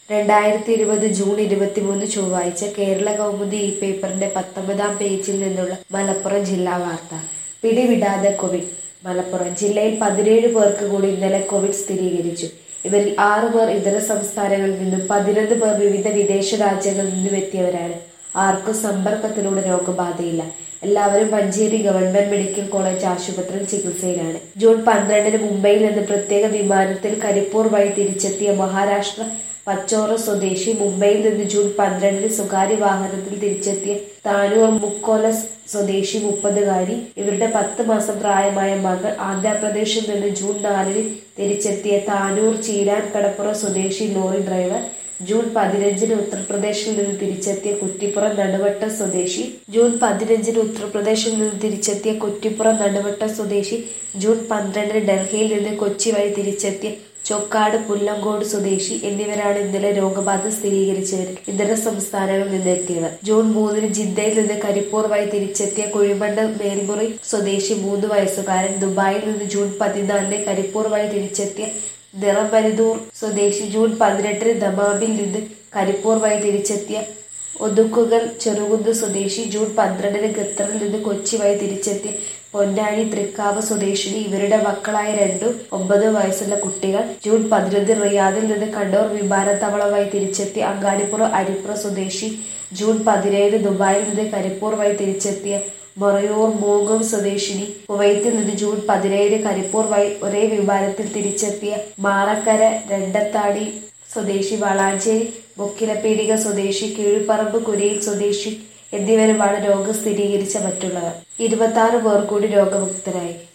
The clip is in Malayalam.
രണ്ടായിരത്തി ഇരുപത് ജൂൺ ഇരുപത്തിമൂന്ന് ചൊവ്വാഴ്ച കേരള കൗമുദി ഈ പേപ്പറിന്റെ പത്തൊമ്പതാം പേജിൽ നിന്നുള്ള മലപ്പുറം ജില്ലാ വാർത്ത പിടിവിടാതെ കോവിഡ് മലപ്പുറം ജില്ലയിൽ പതിനേഴ് പേർക്ക് കൂടി ഇന്നലെ കോവിഡ് സ്ഥിരീകരിച്ചു ഇവരിൽ ആറ് പേർ ഇതര സംസ്ഥാനങ്ങളിൽ നിന്നും പതിനൊന്ന് പേർ വിവിധ വിദേശ രാജ്യങ്ങളിൽ നിന്നും എത്തിയവരാണ് ആർക്കും സമ്പർക്കത്തിലൂടെ രോഗബാധയില്ല എല്ലാവരും മഞ്ചേരി ഗവൺമെന്റ് മെഡിക്കൽ കോളേജ് ആശുപത്രിയിൽ ചികിത്സയിലാണ് ജൂൺ പന്ത്രണ്ടിന് മുംബൈയിൽ നിന്ന് പ്രത്യേക വിമാനത്തിൽ കരിപ്പൂർ വഴി തിരിച്ചെത്തിയ മഹാരാഷ്ട്ര പച്ചോറ സ്വദേശി മുംബൈയിൽ നിന്ന് ജൂൺ പന്ത്രണ്ടിന് സ്വകാര്യ വാഹനത്തിൽ തിരിച്ചെത്തിയ താനൂർ മുക്കോലസ് സ്വദേശി മുപ്പതുകാരി ഇവരുടെ പത്ത് മാസം പ്രായമായ മകൾ ആന്ധ്രാപ്രദേശിൽ നിന്ന് ജൂൺ നാലിന് തിരിച്ചെത്തിയ താനൂർ ചീരാൻ കടപ്പുറ സ്വദേശി ലോറി ഡ്രൈവർ ജൂൺ പതിനഞ്ചിന് ഉത്തർപ്രദേശിൽ നിന്ന് തിരിച്ചെത്തിയ കുറ്റിപ്പുറം നടുവട്ടം സ്വദേശി ജൂൺ പതിനഞ്ചിന് ഉത്തർപ്രദേശിൽ നിന്ന് തിരിച്ചെത്തിയ കുറ്റിപ്പുറം നടുവട്ടം സ്വദേശി ജൂൺ പന്ത്രണ്ടിന് ഡൽഹിയിൽ നിന്ന് കൊച്ചി വഴി തിരിച്ചെത്തിയ ചൊക്കാട് പുല്ലങ്കോട് സ്വദേശി എന്നിവരാണ് ഇന്നലെ രോഗബാധ സ്ഥിരീകരിച്ചവർ ഇതര സംസ്ഥാനങ്ങളിൽ നിന്നെത്തിയവർ ജൂൺ മൂന്നിന് ജിദ്ദയിൽ നിന്ന് കരിപ്പൂർ വഴി തിരിച്ചെത്തിയ കുഴിമണ്ണ് മേൽമുറി സ്വദേശി മൂന്ന് വയസ്സുകാരൻ ദുബായിൽ നിന്ന് ജൂൺ പതിനാലിന് കരിപ്പൂർ വഴി തിരിച്ചെത്തിയ നിറമരുതൂർ സ്വദേശി ജൂൺ പതിനെട്ടിന് ദമാമിൽ നിന്ന് കരിപ്പൂർ വഴി തിരിച്ചെത്തിയ ഒതുക്കുകൾ ചെറുകുന്ന് സ്വദേശി ജൂൺ പന്ത്രണ്ടിന് ഖത്തറിൽ നിന്ന് കൊച്ചി വഴി തിരിച്ചെത്തിയ പൊന്നാനി തൃക്കാവ് സ്വദേശിനി ഇവരുടെ മക്കളായ രണ്ടു ഒമ്പത് വയസ്സുള്ള കുട്ടികൾ ജൂൺ പതിനൊന്നിന് റിയാദിൽ നിന്ന് കണ്ണൂർ വിമാനത്താവളം വഴി തിരിച്ചെത്തിയ അങ്ങാടിപ്പുറം അരിപ്പുറ സ്വദേശി ജൂൺ പതിനേഴ് ദുബായിൽ നിന്ന് കരിപ്പൂർ വഴി തിരിച്ചെത്തിയ മൊറയൂർ മൂങ്ങം സ്വദേശിനി കുവൈത്തിൽ നിന്ന് ജൂൺ പതിനേഴ് കരിപ്പൂർ വഴി ഒരേ വിമാനത്തിൽ തിരിച്ചെത്തിയ മാറക്കര രണ്ടത്താടി സ്വദേശി വളാഞ്ചേരി മുക്കിലപ്പീടിക സ്വദേശി കീഴ്പറമ്പ് കുരിയിൽ സ്വദേശി എന്നിവരുമാണ് രോഗം സ്ഥിരീകരിച്ച മറ്റുള്ളവർ ഇരുപത്തി ആറ് പേർ കൂടി രോഗമുക്തരായി